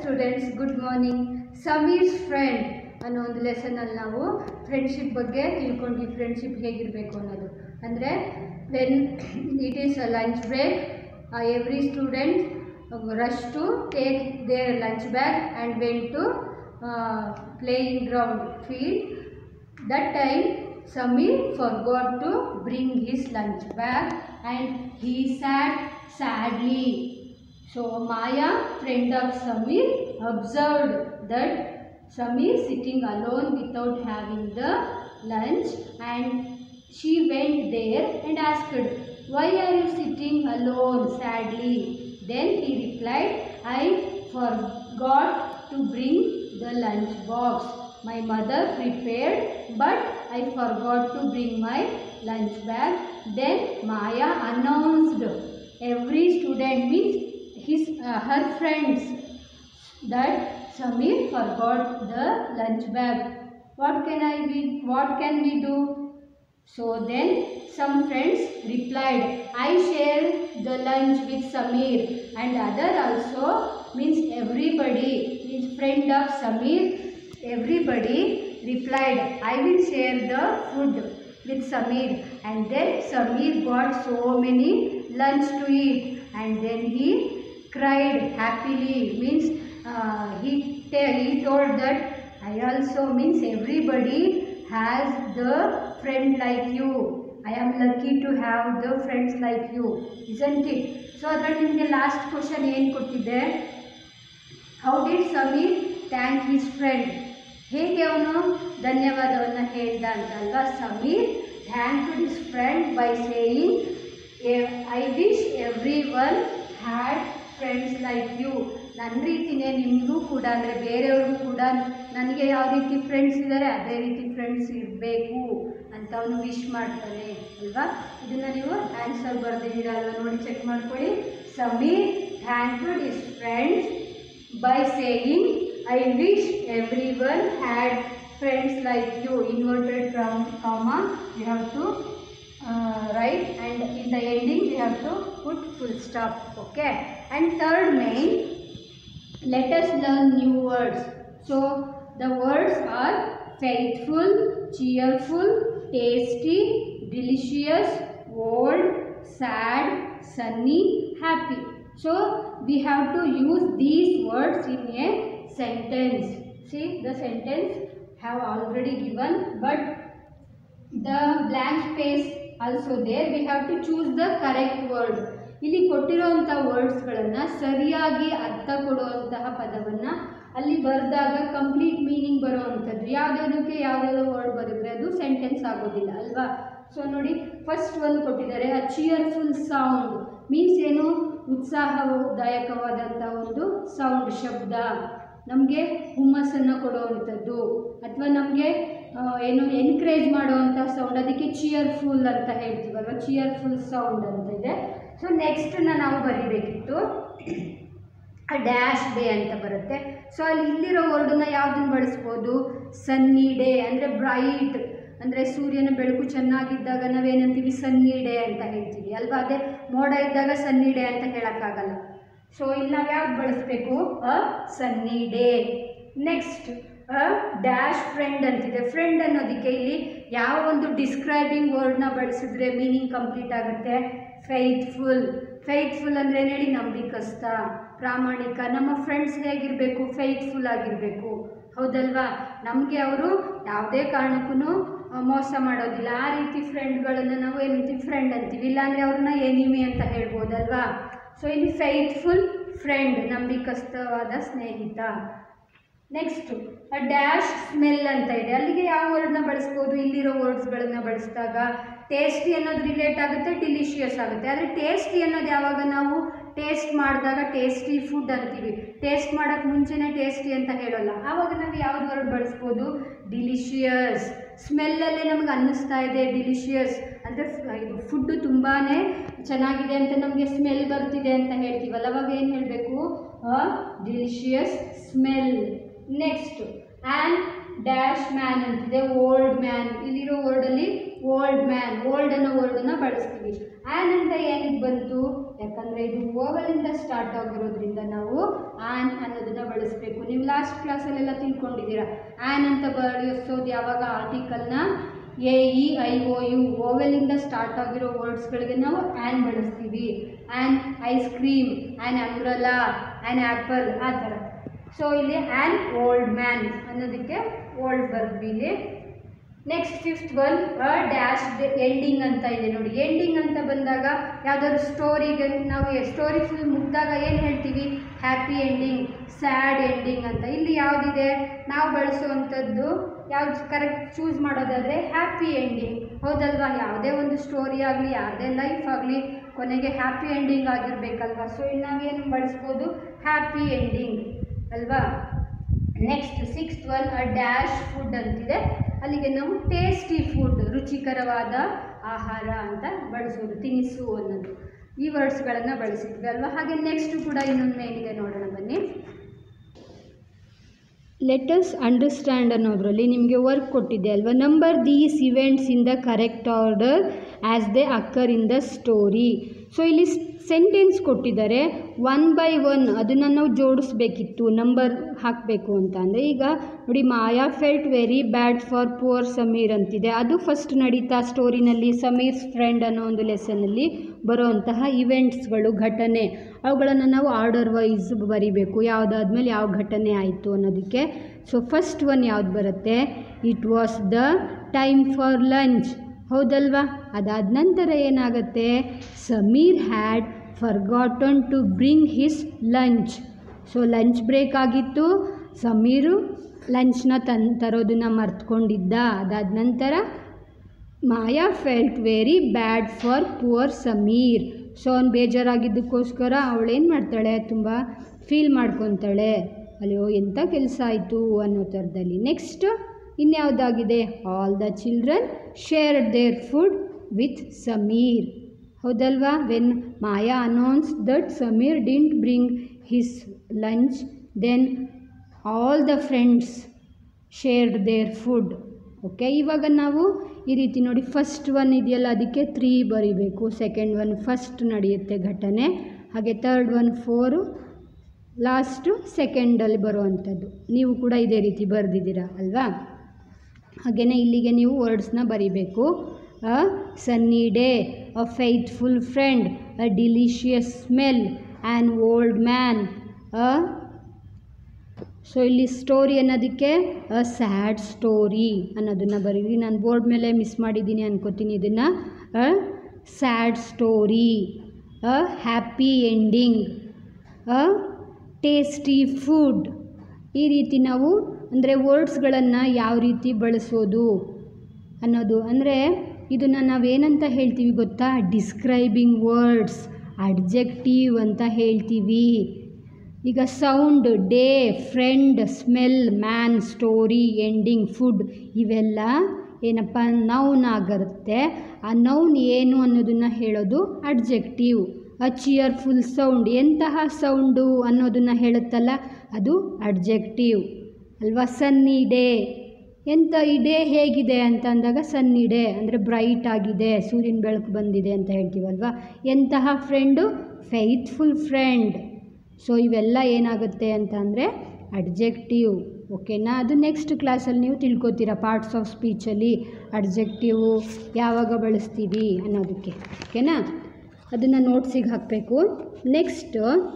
Students good morning Samir's friend ಅನ್ನೋ ಒಂದು ಲೆಸನಲ್ಲಿ ನಾವು ಫ್ರೆಂಡ್ಶಿಪ್ ಬಗ್ಗೆ ತಿಳ್ಕೊಂಡ್ವಿ ಫ್ರೆಂಡ್ಶಿಪ್ ಹೇಗಿರಬೇಕು ಅನ್ನೋದು ಅಂದರೆ when it is a lunch break every student rush to take their lunch bag and when to playing ground field That time Samir forgot to bring his lunch bag and he sat sadly. So Maya, friend of Samir, observed that Samir sitting alone without having the lunch and she went there and asked, Why are you sitting alone sadly? Then he replied, I forgot to bring the lunch box. My mother prepared, but I forgot to bring my lunch bag. Then Maya announced every student means his uh, her friends that Samir forgot the lunch bag. What can I be? What can we do? So then some friends replied, I share the lunch with Samir and other also means everybody is friend of Samir. Everybody replied, I will share the food with Samir and then Samir got so many lunch to eat and then he cried happily means uh, he, te- he told that I also means everybody has the friend like you. I am lucky to have the friends like you, isn't it? So ಅದರಲ್ಲಿ ನಿಮಗೆ last question ಏನು ಕೊಟ್ಟಿದ್ದೆ how did Samir thank his friend ಹೇಗೆ ಅವನು ಧನ್ಯವಾದವನ್ನು ಹೇಳ್ದ ಅಂತ ಅಲ್ವಾ Samir thank his friend by saying I wish everyone had friends like you ನನ್ನ ರೀತಿಯೇ ನಿಮಗೂ ಕೂಡ ಅಂದರೆ ಬೇರೆಯವ್ರಿಗೂ ಕೂಡ ನನಗೆ ಯಾವ ರೀತಿ ಫ್ರೆಂಡ್ಸ್ ಇದ್ದಾರೆ ಅದೇ ರೀತಿ ಫ್ರೆಂಡ್ಸ್ ಇರಬೇಕು ಅಂತ ಅವನು ವಿಶ್ ಮಾಡ್ತಾನೆ ಅಲ್ವಾ ಇದನ್ನು ನೀವು ಆನ್ಸರ್ ಬರೆದಿದ್ದೀರಾ ಅಲ್ವಾ ನೋಡಿ ಚೆಕ್ ಮಾಡ್ಕೊಳ್ಳಿ Samir thank his friends by saying I wish everyone had friends like you inverted from comma you have to uh, write and in the ending we have to put full stop okay and third main let us learn new words so the words are faithful cheerful tasty delicious old sad sunny happy so we have to use these words in a sentence see the sentence have already given but the blank space also there we have to choose the correct word ಇಲ್ಲಿ ಕೊಟ್ಟಿರುವಂಥ ವರ್ಡ್ಸ್ಗಳನ್ನು ಸರಿಯಾಗಿ ಅರ್ಥ ಕೊಡುವಂತಹ ಪದವನ್ನು ಅಲ್ಲಿ ಬರೆದಾಗ complete meaning ಬರುವಂಥದ್ದು ಯಾವುದ್ಯಾವುದಕ್ಕೆ ಯಾವುದಾದ್ರು ವರ್ಡ್ ಬರೆದ್ರೆ ಅದು ಸೆಂಟೆನ್ಸ್ ಆಗೋದಿಲ್ಲ ಅಲ್ವಾ ಸೊ ನೋಡಿ ಫಸ್ಟ್ ಒಂದು ಕೊಟ್ಟಿದ್ದಾರೆ ಅ ಚಿಯರ್ಫುಲ್ ಸೌಂಡ್ ಮೀನ್ಸ್ ಏನು ಉತ್ಸಾಹದಾಯಕವಾದಂಥ ಒಂದು ಸೌಂಡ್ ಶಬ್ದ ನಮಗೆ ಹುಮ್ಮಸ್ಸನ್ನು ಕೊಡುವಂಥದ್ದು ಅಥವಾ ನಮಗೆ ಏನು ಎನ್ಕರೇಜ್ ಮಾಡುವಂಥ ಸೌಂಡ್ ಅದಕ್ಕೆ ಚಿಯರ್ಫುಲ್ ಅಂತ ಹೇಳ್ತೀವಲ್ವ ಚಿಯರ್ಫುಲ್ ಸೌಂಡ್ ಅಂತ ಇದೆ ಸೊ ನೆಕ್ಸ್ಟನ್ನು ನಾವು ಬರೀಬೇಕಿತ್ತು ಡ್ಯಾಶ್ ಡೇ ಅಂತ ಬರುತ್ತೆ ಸೊ ಅಲ್ಲಿ ಇಲ್ಲಿರೋ ವರ್ಡನ್ನ ಯಾವುದನ್ನು ಬಳಸ್ಬೋದು ಸನ್ನಿ ಡೇ ಅಂದರೆ ಬ್ರೈಟ್ ಅಂದರೆ ಸೂರ್ಯನ ಬೆಳಕು ಚೆನ್ನಾಗಿದ್ದಾಗ ನಾವೇನಂತೀವಿ ಸನ್ನಿ ಡೇ ಅಂತ ಹೇಳ್ತೀವಿ ಅಲ್ವಾ ಅದೇ ಮೋಡ ಇದ್ದಾಗ ಸನ್ನಿ ಡೇ ಅಂತ ಹೇಳೋಕ್ಕಾಗಲ್ಲ ಸೊ ಇಲ್ಲಿ ನಾವು ಯಾವ್ದು ಬಳಸಬೇಕು a sunny day next a dash friend ಅಂತಿದೆ ಫ್ರೆಂಡ್ ಅನ್ನೋದಕ್ಕೆ ಇಲ್ಲಿ ಯಾವ ಒಂದು ಡಿಸ್ಕ್ರೈಬಿಂಗ್ ವರ್ಡ್ನ ಬಳಸಿದ್ರೆ ಮೀನಿಂಗ್ ಕಂಪ್ಲೀಟ್ ಆಗುತ್ತೆ ಫೈತ್ಫುಲ್ ಫೈತ್ಫುಲ್ ಅಂದರೆ ಏನು ಹೇಳಿ ನಂಬಿಕಸ್ತ ಪ್ರಾಮಾಣಿಕ ನಮ್ಮ ಫ್ರೆಂಡ್ಸ್ ಹೇಗಿರಬೇಕು ಫೈತ್ಫುಲ್ ಆಗಿರಬೇಕು ಹೌದಲ್ವಾ ನಮಗೆ ಅವರು ಯಾವುದೇ ಕಾರಣಕ್ಕೂ ಮೋಸ ಮಾಡೋದಿಲ್ಲ ಆ ರೀತಿ ಫ್ರೆಂಡ್ಗಳನ್ನು ನಾವು ಏನಂತೀವಿ ಫ್ರೆಂಡ್ ಅಂತೀವಿ ಇಲ್ಲಾಂದರೆ ಅವ್ರನ್ನ ಎನಿಮಿ ಅಂತ ಹೇಳ್ಬೋದಲ್ವಾ ಸೊ ಇಲ್ಲಿ ಫೈತ್ಫುಲ್ ಫ್ರೆಂಡ್ ನಂಬಿಕಸ್ಥವಾದ ಸ್ನೇಹಿತ ನೆಕ್ಸ್ಟು ಡ್ಯಾಶ್ ಸ್ಮೆಲ್ ಅಂತ ಇದೆ ಅಲ್ಲಿಗೆ ಯಾವ ವರ್ಡ್ನ ಬಳಸ್ಬೋದು ಇಲ್ಲಿರೋ ವರ್ಡ್ಸ್ಗಳನ್ನ ಬಳಸಿದಾಗ ಟೇಸ್ಟಿ ಅನ್ನೋದು ರಿಲೇಟ್ ಆಗುತ್ತೆ ಡಿಲಿಷಿಯಸ್ ಆಗುತ್ತೆ ಆದರೆ ಟೇಸ್ಟಿ ಅನ್ನೋದು ಯಾವಾಗ ನಾವು ಟೇಸ್ಟ್ ಮಾಡಿದಾಗ ಟೇಸ್ಟಿ ಫುಡ್ ಅಂತೀವಿ ಟೇಸ್ಟ್ ಮಾಡೋಕ್ಕೆ ಮುಂಚೆನೇ ಟೇಸ್ಟಿ ಅಂತ ಹೇಳೋಲ್ಲ ಆವಾಗ ನಾವು ಯಾವ್ದು ವರ್ಡ್ ಬಳಸ್ಬೋದು ಡಿಲಿಷಿಯಸ್ ಸ್ಮೆಲ್ಲಲ್ಲೇ ನಮ್ಗೆ ಅನ್ನಿಸ್ತಾ ಇದೆ ಡಿಲಿಷಿಯಸ್ ಅಂದರೆ ಇದು ಫುಡ್ಡು ತುಂಬಾ ಚೆನ್ನಾಗಿದೆ ಅಂತ ನಮಗೆ ಸ್ಮೆಲ್ ಬರ್ತಿದೆ ಅಂತ ಹೇಳ್ತೀವಲ್ಲ ಅವಾಗ ಏನು ಹೇಳಬೇಕು delicious smell next an dash man ಅಂತಿದೆ ಓಲ್ಡ್ ಮ್ಯಾನ್ ಇಲ್ಲಿರೋ ವರ್ಡಲ್ಲಿ ಓಲ್ಡ್ ಮ್ಯಾನ್ ಓಲ್ಡ್ ಅನ್ನೋ ವರ್ಡನ್ನ ಬಳಸ್ತೀವಿ ಆ್ಯನ್ ಅಂತ ಏನಕ್ಕೆ ಬಂತು ಯಾಕಂದರೆ ಇದು ಓವಲಿಂದ ಸ್ಟಾರ್ಟ್ ಆಗಿರೋದ್ರಿಂದ ನಾವು ಆ್ಯನ್ ಅನ್ನೋದನ್ನ ಬಳಸಬೇಕು ನೀವು ಲಾಸ್ಟ್ ಕ್ಲಾಸಲ್ಲೆಲ್ಲ ತಿಳ್ಕೊಂಡಿದ್ದೀರಾ ಆ್ಯನ್ ಅಂತ ಬಳಸೋದು ಯಾವಾಗ ಆರ್ಟಿಕಲ್ನ A E I O U ಓವೆಲಿಂದ ಸ್ಟಾರ್ಟ್ ಆಗಿರೋ ವರ್ಡ್ಸ್ಗಳಿಗೆ ನಾವು ಆ್ಯನ್ ಬಳಸ್ತೀವಿ an ice cream an umbrella an apple ಆ ಥರ ಸೊ ಇಲ್ಲಿ ಆ್ಯನ್ ಓಲ್ಡ್ ಮ್ಯಾನ್ ಅನ್ನೋದಕ್ಕೆ ಓಲ್ಡ್ ಬರ್ದ್ವಿ ಇಲ್ಲಿ next fifth one a dash ending ಅಂತ ಇದೆ ನೋಡಿ ಎಂಡಿಂಗ್ ಅಂತ ಬಂದಾಗ ಯಾವ್ದಾದ್ರು ಸ್ಟೋರಿಗೆ ನಾವು ಸ್ಟೋರಿ ಫುಲ್ ಮುಗ್ದಾಗ ಏನು ಹೇಳ್ತೀವಿ ಹ್ಯಾಪಿ ಎಂಡಿಂಗ್ ಸ್ಯಾಡ್ ಎಂಡಿಂಗ್ ಅಂತ ಇಲ್ಲಿ ಯಾವುದಿದೆ ನಾವು ಬಳಸುವಂಥದ್ದು ಯಾವ್ದು ಕರೆಕ್ಟ್ ಚೂಸ್ ಮಾಡೋದಾದರೆ ಹ್ಯಾಪಿ ಎಂಡಿಂಗ್ ಹೌದಲ್ವಾ ಯಾವುದೇ ಒಂದು ಸ್ಟೋರಿ ಆಗಲಿ ಯಾವುದೇ ಲೈಫ್ ಆಗಲಿ ಕೊನೆಗೆ ಹ್ಯಾಪಿ ಎಂಡಿಂಗ್ ಆಗಿರಬೇಕಲ್ವಾ ಸೊ ಇಲ್ಲಿ ನಾವೇನು ಬಳಸ್ಬೋದು ಹ್ಯಾಪಿ ಎಂಡಿಂಗ್ ಅಲ್ವಾ next sixth one a dash food ಅಂತಿದೆ ಅಲ್ಲಿಗೆ ನಾವು ಟೇಸ್ಟಿ ಫುಡ್ ರುಚಿಕರವಾದ ಆಹಾರ ಅಂತ ಬಳಸೋದು ತಿನಿಸು ಅನ್ನೋದು ಈ ವರ್ಡ್ಸ್ಗಳನ್ನು ಬಳಸಿದ್ವಿ ಅಲ್ವಾ ಹಾಗೆ ನೆಕ್ಸ್ಟ್ ಕೂಡ ಇನ್ನೊಂದು ಮೇಲಿದೆ ನೋಡೋಣ ಬನ್ನಿ ಲೆಟಸ್ ಅಂಡರ್ಸ್ಟ್ಯಾಂಡ್ ಅನ್ನೋದ್ರಲ್ಲಿ ನಿಮಗೆ ವರ್ಕ್ ಕೊಟ್ಟಿದೆ ಅಲ್ವಾ number these events in the correct order as they occur in the story so ಇಲ್ಲಿ ಸೆಂಟೆನ್ಸ್ ಕೊಟ್ಟಿದ್ದಾರೆ ಒನ್ ಬೈ ಒನ್ ಅದನ್ನು ನಾವು ಜೋಡಿಸ್ಬೇಕಿತ್ತು ನಂಬರ್ ಹಾಕಬೇಕು ಅಂತ ಅಂದರೆ ಈಗ ನೋಡಿ Maya felt very bad for poor Samir ಅಂತಿದೆ ಅದು ಫಸ್ಟ್ ನಡೀತಾ ಸ್ಟೋರಿನಲ್ಲಿ ಸಮೀರ್ಸ್ ಫ್ರೆಂಡ್ ಅನ್ನೋ ಒಂದು ಲೆಸನಲ್ಲಿ ಬರುವಂತಹ ಇವೆಂಟ್ಸ್ಗಳು ಘಟನೆ ಅವುಗಳನ್ನು ನಾವು ಆರ್ಡರ್ ವೈಸ್ ಬರಿಬೇಕು ಯಾವುದಾದ್ಮೇಲೆ ಯಾವ ಘಟನೆ ಆಯಿತು ಅನ್ನೋದಕ್ಕೆ ಸೊ ಫಸ್ಟ್ ಒನ್ ಯಾವ್ದು ಬರುತ್ತೆ it was the time for lunch ಹೌದಲ್ವಾ ಅದಾದ ನಂತರ ಏನಾಗುತ್ತೆ Samir had forgotten to bring his lunch so lunch break ಆಗಿತ್ತು ಸಮೀರು ಲಂಚ್ನ ತನ್ ತರೋದನ್ನು ಮರ್ತ್ಕೊಂಡಿದ್ದ ಅದಾದ ನಂತರ Maya felt very bad for poor Samir so ಅವ್ನು ಬೇಜಾರಾಗಿದ್ದಕ್ಕೋಸ್ಕರ ಅವಳೇನು ಮಾಡ್ತಾಳೆ ತುಂಬ ಫೀಲ್ ಮಾಡ್ಕೊತಾಳೆ ಅಯ್ಯೋ ಎಂಥ ಕೆಲಸ ಆಯಿತು ಅನ್ನೋ ಥರದಲ್ಲಿ ನೆಕ್ಸ್ಟ್ ಇನ್ಯಾವುದಾಗಿದೆ all the children shared their food with Samir ಹೌದಲ್ವಾ when Maya announce that Samir didn't bring his lunch then all the friends shared their food okay ಇವಾಗ ನಾವು ಈ ರೀತಿ ನೋಡಿ ಫಸ್ಟ್ ಒನ್ ಇದೆಯಲ್ಲ ಅದಕ್ಕೆ ತ್ರೀ ಬರಿಬೇಕು ಸೆಕೆಂಡ್ ಒನ್ ಫಸ್ಟ್ ನಡೆಯುತ್ತೆ ಘಟನೆ ಹಾಗೆ ತರ್ಡ್ ಒನ್ ಫೋರು ಲಾಸ್ಟು ಸೆಕೆಂಡಲ್ಲಿ ಬರುವಂಥದ್ದು ನೀವು ಕೂಡ ಇದೇ ರೀತಿ ಬರೆದಿದ್ದೀರಾ ಅಲ್ವಾ ಹಾಗೆಯೇ ಇಲ್ಲಿಗೆ ನೀವು ವರ್ಡ್ಸ್ನ ಬರಿಬೇಕು a sunny day a faithful friend a delicious smell an old man a so ಇಲ್ಲಿ ಸ್ಟೋರಿ ಅನ್ನೋದಕ್ಕೆ ಅ ಸ್ಯಾಡ್ ಸ್ಟೋರಿ ಅನ್ನೋದನ್ನು ಬರೀರಿ ನಾನು ಬೋರ್ಡ್ ಮೇಲೆ ಮಿಸ್ ಮಾಡಿದ್ದೀನಿ ಅನ್ಕೋತೀನಿ ಇದನ್ನು a sad story a happy ending a tasty food ಈ ರೀತಿ ನಾವು ಅಂದರೆ ವರ್ಡ್ಸ್ಗಳನ್ನು ಯಾವ ರೀತಿ ಬಳಸೋದು ಅನ್ನೋದು ಅಂದರೆ ಇದನ್ನು ನಾವೇನಂತ ಹೇಳ್ತೀವಿ ಗೊತ್ತಾ ಡಿಸ್ಕ್ರೈಬಿಂಗ್ ವರ್ಡ್ಸ್ ಅಡ್ಜೆಕ್ಟಿವ್ ಅಂತ ಹೇಳ್ತೀವಿ ಈಗ sound day friend smell man story ending food ಇವೆಲ್ಲ ಏನಪ್ಪ ನೌನ್ ಆಗಿರುತ್ತೆ ಆ ನೌನ್ ಏನು ಅನ್ನೋದನ್ನು ಹೇಳೋದು ಅಡ್ಜೆಕ್ಟಿವ್ ಅ ಚಿಯರ್ಫುಲ್ ಸೌಂಡ್ ಎಂತಹ ಸೌಂಡು ಅನ್ನೋದನ್ನು ಹೇಳುತ್ತಲ್ಲ ಅದು ಅಡ್ಜೆಕ್ಟಿವ್ ಅಲ್ವಾ ಸನ್ನಿ ಡೇ ಎಂಥ ಈ ಡೇ ಹೇಗಿದೆ ಅಂತ ಅಂದಾಗ ಸನ್ನಿ ಡೇ ಅಂದರೆ ಬ್ರೈಟ್ ಆಗಿದೆ ಸೂರ್ಯನ ಬೆಳಕು ಬಂದಿದೆ ಅಂತ ಹೇಳ್ತೀವಲ್ವಾ ಎಂತಹ ಫ್ರೆಂಡು ಫೈತ್ಫುಲ್ ಫ್ರೆಂಡ್ ಸೊ ಇವೆಲ್ಲ ಏನಾಗುತ್ತೆ ಅಂತ ಅಂದರೆ ಅಡ್ಜೆಕ್ಟಿವ್ ಓಕೆನಾ ಅದು ನೆಕ್ಸ್ಟ್ ಕ್ಲಾಸಲ್ಲಿ ನೀವು ತಿಳ್ಕೊತೀರಾ ಪಾರ್ಟ್ಸ್ ಆಫ್ ಸ್ಪೀಚಲ್ಲಿ ಅಡ್ಜೆಕ್ಟಿವು ಯಾವಾಗ ಬಳಸ್ತೀವಿ ಅನ್ನೋದಕ್ಕೆ ಓಕೆನಾ ಅದನ್ನು ನೋಟ್ಸಿಗೆ ಹಾಕಬೇಕು next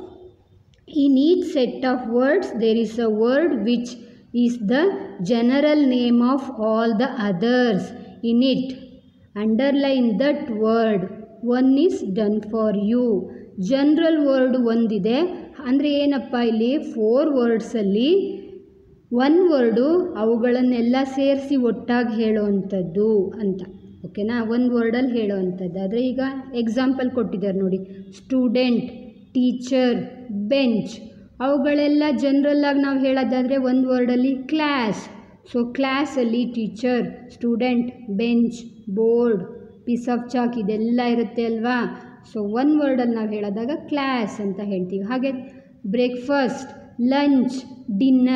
in each set of words there is a word which is the general name of all the others in it underline that word one is done for you general word ಒಂದಿದೆ ಅಂದರೆ ಏನಪ್ಪ ಇಲ್ಲಿ four ವರ್ಡ್ಸಲ್ಲಿ one word ಅವುಗಳನ್ನೆಲ್ಲ ಸೇರಿಸಿ ಒಟ್ಟಾಗಿ ಹೇಳೋವಂಥದ್ದು ಅಂತ ಓಕೆನಾ ಒಂದು ವರ್ಡಲ್ಲಿ ಹೇಳೋವಂಥದ್ದು ಆದರೆ ಈಗ ಎಕ್ಸಾಂಪಲ್ ಕೊಟ್ಟಿದ್ದಾರೆ ನೋಡಿ ಸ್ಟೂಡೆಂಟ್ ಟೀಚರ್ ಬೆಂಚ್ ಅವುಗಳೆಲ್ಲ ಜನರಲ್ಲಾಗಿ ನಾವು ಹೇಳೋದಾದರೆ ಒಂದು ವರ್ಡಲ್ಲಿ ಕ್ಲಾಸ್ ಸೊ ಕ್ಲಾಸಲ್ಲಿ teacher student bench board piece of chalk ಇದೆಲ್ಲ ಇರುತ್ತೆ ಅಲ್ವಾ ಸೊ ಒನ್ ವರ್ಡಲ್ಲಿ ನಾವು ಹೇಳೋದಾಗ ಕ್ಲಾಸ್ ಅಂತ ಹೇಳ್ತೀವಿ ಹಾಗೆ ಬ್ರೇಕ್ಫಾಸ್ಟ್ ಲಂಚ್ ಡಿನ್ನರ್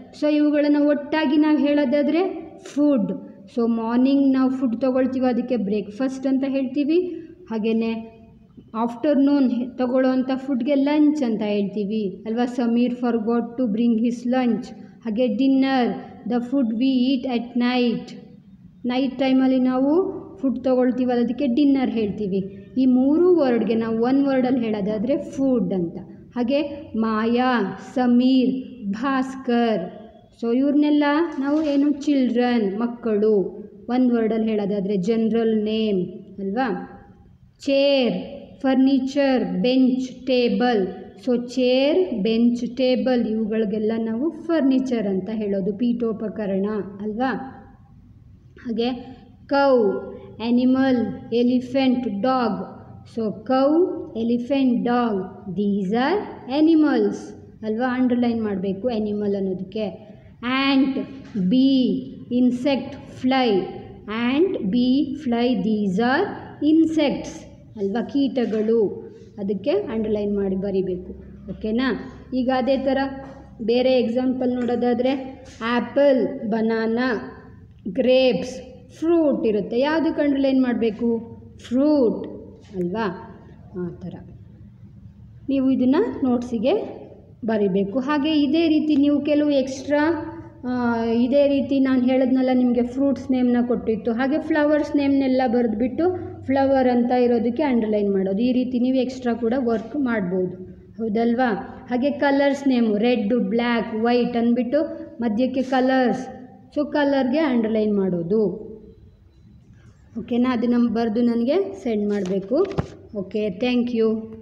ಸೊ ಇವುಗಳನ್ನು ಒಟ್ಟಾಗಿ ನಾವು ಹೇಳೋದಾದರೆ ಫುಡ್ ಸೊ ಮಾರ್ನಿಂಗ್ ನಾವು ಫುಡ್ ತೊಗೊಳ್ತೀವಿ ಅದಕ್ಕೆ ಬ್ರೇಕ್ಫಾಸ್ಟ್ ಅಂತ ಹೇಳ್ತೀವಿ ಹಾಗೆಯೇ ಆಫ್ಟರ್ನೂನ್ ತಗೊಳ್ಳೋವಂಥ ಫುಡ್ಗೆ ಲಂಚ್ ಅಂತ ಹೇಳ್ತೀವಿ ಅಲ್ವಾ Samir forgot to bring his lunch ಹಾಗೆ dinner the food we eat at night night ಟೈಮಲ್ಲಿ ನಾವು ಫುಡ್ ತೊಗೊಳ್ತೀವಲ್ಲ ಅದಕ್ಕೆ ಡಿನ್ನರ್ ಹೇಳ್ತೀವಿ ಈ ಮೂರು ವರ್ಡ್ಗೆ ನಾವು ಒನ್ ವರ್ಡಲ್ಲಿ ಹೇಳೋದಾದರೆ ಫುಡ್ ಅಂತ ಹಾಗೆ ಮಾಯಾ ಸಮೀರ್ ಭಾಸ್ಕರ್ ಸೊ ಇವ್ರನ್ನೆಲ್ಲ ನಾವು ಏನು ಚಿಲ್ಡ್ರನ್ ಮಕ್ಕಳು ಒಂದು ವರ್ಡಲ್ಲಿ ಹೇಳೋದಾದರೆ ಜನರಲ್ ನೇಮ್ ಅಲ್ವಾ chair furniture bench table so chair bench table ಇವುಗಳಿಗೆಲ್ಲ ನಾವು ಫರ್ನಿಚರ್ ಅಂತ ಹೇಳೋದು ಪೀಠೋಪಕರಣ ಅಲ್ವಾ ಹಾಗೆ cow animal elephant dog so cow elephant dog these are animals ಅಲ್ವಾ ಅಂಡರ್ಲೈನ್ ಮಾಡಬೇಕು ಆ್ಯನಿಮಲ್ ಅನ್ನೋದಕ್ಕೆ ant bee insect fly ant bee fly these are insects ಅಲ್ವಾ ಕೀಟಗಳು ಅದಕ್ಕೆ ಅಂಡರ್ಲೈನ್ ಮಾಡಿ ಬರಿಬೇಕು ಓಕೆನಾ ಈಗ ಅದೇ ಥರ ಬೇರೆ ಎಕ್ಸಾಂಪಲ್ ನೋಡೋದಾದರೆ ಆ್ಯಪಲ್ ಬನಾನಾ ಗ್ರೇಪ್ಸ್ ಫ್ರೂಟ್ ಇರುತ್ತೆ ಯಾವುದಕ್ಕೆ ಅಂಡರ್ಲೈನ್ ಮಾಡಬೇಕು ಫ್ರೂಟ್ ಅಲ್ವಾ ಆ ಥರ ನೀವು ಇದನ್ನು ನೋಟ್ಸಿಗೆ ಬರಿಬೇಕು ಹಾಗೆ ಇದೇ ರೀತಿ ನೀವು ಕೆಲವು ಎಕ್ಸ್ಟ್ರಾ ಇದೇ ರೀತಿ ನಾನು ಹೇಳಿದ್ನಲ್ಲ ನಿಮಗೆ ಫ್ರೂಟ್ಸ್ ನೇಮ್ನ ಕೊಟ್ಟಿತ್ತು ಹಾಗೆ ಫ್ಲವರ್ಸ್ ನೇಮ್ನೆಲ್ಲ ಬರೆದ್ಬಿಟ್ಟು ಫ್ಲವರ್ ಅಂತ ಇರೋದಕ್ಕೆ ಅಂಡರ್ಲೈನ್ ಮಾಡೋದು ಈ ರೀತಿ ನೀವು ಎಕ್ಸ್ಟ್ರಾ ಕೂಡ ವರ್ಕ್ ಮಾಡ್ಬೋದು ಹೌದಲ್ವಾ ಹಾಗೆ colours name red black white ಅಂದ್ಬಿಟ್ಟು ಮಧ್ಯಕ್ಕೆ ಕಲರ್ಸ್ ಸೊ ಕಲರ್ಗೆ ಅಂಡರ್ಲೈನ್ ಮಾಡೋದು ಓಕೆನಾ ಅದನ್ನು ಬರೆದು ನನಗೆ ಸೆಂಡ್ ಮಾಡಬೇಕು ಓಕೆ ಥ್ಯಾಂಕ್ ಯು